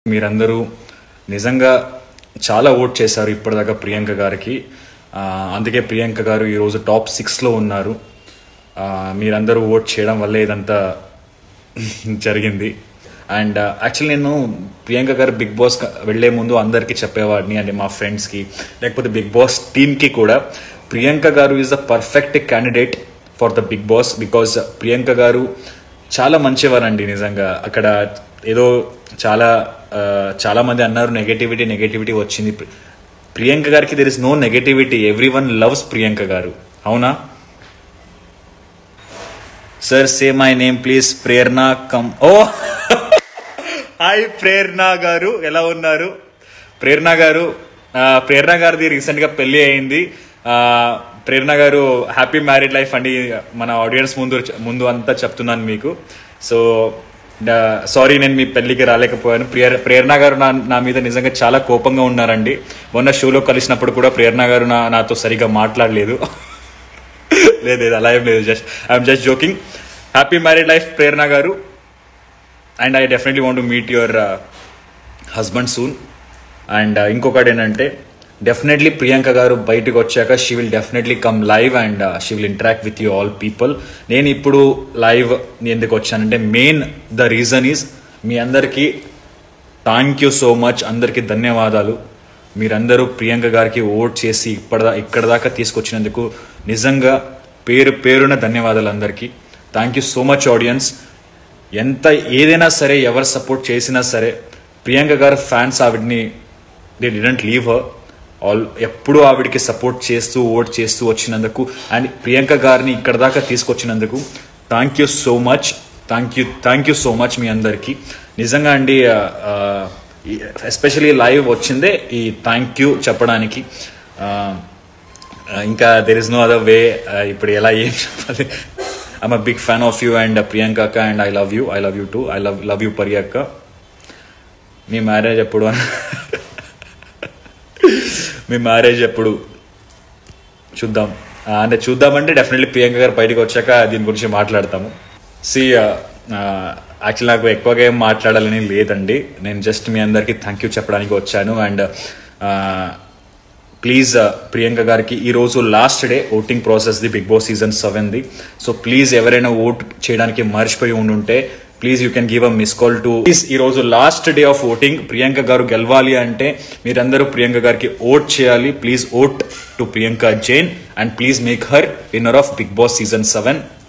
మీరందరూ నిజంగా చాలా ఓట్ చేశారు ఇప్పటిదాకా ప్రియాంక గారికి ఆ, అందుకే ప్రియాంక గారు ఈరోజు టాప్ సిక్స్లో ఉన్నారు ఆ, మీరందరూ ఓట్ చేయడం వల్లే ఇదంతా జరిగింది అండ్ యాక్చువల్లీ నేను ప్రియాంక గారు బిగ్ బాస్ వెళ్లే ముందు అందరికీ చెప్పేవాడిని అంటే మా ఫ్రెండ్స్కి లేకపోతే బిగ్ బాస్ టీమ్కి కూడా Priyanka garu is the perfect candidate for the Bigg Boss because Priyanka garu చాలా మంచివారండి నిజంగా అక్కడ ఏదో చాలా ఆ, చాలా మంది అన్నారు నెగటివిటీ నెగటివిటీ వచ్చింది ప్రి- ప్రియాంక గారికి there is no negativity everyone loves Priyanka garu అవునా sir say my name please Prerana come oh hi Prerana garu ఎలా ఉన్నారు ప్రేరణ గారు ఆ, ప్రేరణ గారిది రీసెంట్ గా పెళ్లి అయింది ఆ, ప్రేరణ గారు హ్యాపీ మ్యారీడ్ లైఫ్ అండి మన ఆడియన్స్ ముందు ముందు అంతా చెప్తున్నాను మీకు సో సారీ నేను మీ పెళ్లికి రాలేకపోయాను ప్రేర ప్రేరణ గారు నా నా మీద నిజంగా చాలా కోపంగా ఉన్నారండి మొన్న షోలో కలిసినప్పుడు కూడా ప్రేరణ గారు నా నాతో సరిగా మాట్లాడలేదు లేదు లేదు అలా ఏం లేదు just I'm just joking happy married life Prerana garu and I definitely want meet your husband soon and ఇంకొకటి ఏంటంటే డెఫినెట్లీ ప్రియాంక గారు బయటకు వచ్చాక she will definitely come live and she will interact with you all people నేను ఇప్పుడు లైవ్ ఎందుకు వచ్చానంటే main the reason is మీ అందరికీ థ్యాంక్ యూ సో మచ్ అందరికీ ధన్యవాదాలు మీరందరూ ప్రియాంక గారికి ఓట్ చేసి ఇప్పటిదా ఇక్కడ దాకా తీసుకొచ్చినందుకు నిజంగా పేరు పేరున ధన్యవాదాలు అందరికీ thank you so much audience ఎంత ఏదైనా సరే ఎవరు సపోర్ట్ చేసినా సరే ప్రియాంక గారు ఫ్యాన్స్ ఆవిడ్ని they didn't leave her all ఎప్పుడూ ఆవిడకి సపోర్ట్ చేస్తూ ఓట్ చేస్తూ వచ్చినందుకు అండ్ ప్రియాంక గారిని ఇక్కడ దాకా తీసుకొచ్చినందుకు thank you so much thank you thank you so much మీ అందరికీ నిజంగా అండి ఎస్పెషలీ లైవ్ వచ్చిందే ఈ థ్యాంక్ యూ చెప్పడానికి ఆ, ఇంకా there is no other way ఇప్పుడు ఎలా ఏం చెప్పాలి I'm a big fan of you and Priyanka akka and I love you I love you too I love love you Priyanka మీ మ్యారేజ్ ఎప్పుడు మీ మ్యారేజ్ ఎప్పుడు చూద్దాం ఆ, అంటే చూద్దామంటే డెఫినెట్లీ ప్రియాంక గారు బయటకు వచ్చాక దీని గురించి మాట్లాడతాము సి యాక్చువల్ నాకు ఎక్కువగా ఏం మాట్లాడాలని లేదండి నేను జస్ట్ మీ అందరికీ థ్యాంక్ యూ చెప్పడానికి వచ్చాను అండ్ ప్లీజ్ ప్రియాంక గారికి ఈ రోజు last day voting process the Bigg Boss season seven the so please ఎవరైనా ఓట్ చేయడానికి మర్చిపోయి ఉండుంటే please you can give a miss call to please ఈ రోజు last day of voting Priyanka garu గెలవాలి అంటే మీరందరూ ప్రియాంక గారికి ఓట్ చేయాలి please vote to Priyanka Jain and please make her winner of Bigg Boss season seven